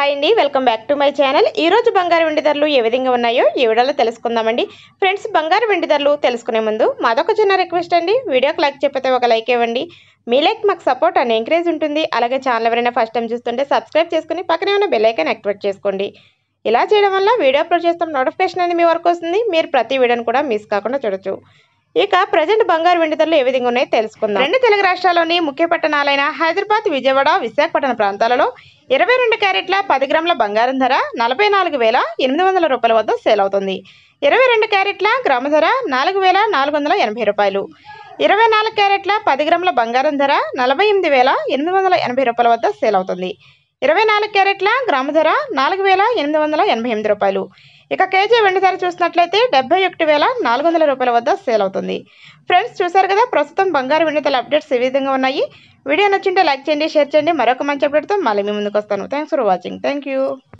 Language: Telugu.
హాయ్ అండి welcome back to my channel ఈ రోజు బంగారు వెండి ధరలు ఏ విధంగా ఉన్నాయో ఈ వీడియోలో తెలుసుకుందామండి ఫ్రెండ్స్ బంగారు వెండి ధరలు తెలుసుకునే ముందు మాదొక చిన్న రిక్వెస్ట్ అండి వీడియోకి లైక్ చెప్పితే ఒక లైక్ ఇవ్వండి మీ లైక్ మాకు సపోర్ట్ అండ్ ఎంకరేజ్ ఉంటుంది అలాగే ఛానల్ ఎవరైనా ఫస్ట్ టైం చూస్తుంటే సబ్స్క్రైబ్ చేసుకుని పక్కనే ఉన్న బెల్ ఐకాన్ యాక్టివేట్ చేసుకోండి ఇలా చేయడం వల్ల వీడియో అప్లోడ్ చేస్తాం నోటిఫికేషన్ అనేది మీ వరకు వస్తుంది మీరు ప్రతి వీడియోని కూడా మిస్ కాకుండా చూడొచ్చు ఇక ప్రజెంట్ బంగారు వెండి ధరలు ఏ విధంగా ఉన్నాయో తెలుసుకుందాం రెండు తెలుగు రాష్ట్రాల్లోని ముఖ్య పట్టణాలైన హైదరాబాద్ విజయవాడ విశాఖపట్నం ప్రాంతాలలో ఇరవై రెండు క్యారెట్ల పది గ్రాముల బంగారం ధర నలభై నాలుగు వేల ఎనిమిది వందల రూపాయల వద్ద సేల్ అవుతుంది ఇరవై రెండు క్యారెట్ల గ్రామ ధర నాలుగు వేల నాలుగు వందల ఎనభై రూపాయలు ఇరవై నాలుగు క్యారెట్ల పది గ్రాముల బంగారం ధర నలభై ఎనిమిది వేల ఎనిమిది వందల ఎనభై రూపాయల వద్ద సేల్ అవుతుంది ఇరవై నాలుగు క్యారెట్ల గ్రామ ధర నాలుగు వేల ఎనిమిది వందల ఎనభై ఎనిమిది రూపాయలు ఇక కేజీ వెండి ధర చూసినట్లయితే డెబ్బై ఒకటి వేల నాలుగు వందల రూపాయల వద్ద సేల్ అవుతుంది ఫ్రెండ్స్ చూసారు కదా ప్రస్తుతం బంగారు వెండి ధరల అప్డేట్స్ ఈ విధంగా ఉన్నాయి వీడియో నచ్చింటే లైక్ చేయండి షేర్ చేయండి మరొక మంచి అప్డేట్తో మళ్ళీ మీ ముందుకు వస్తాను thanks for watching thank you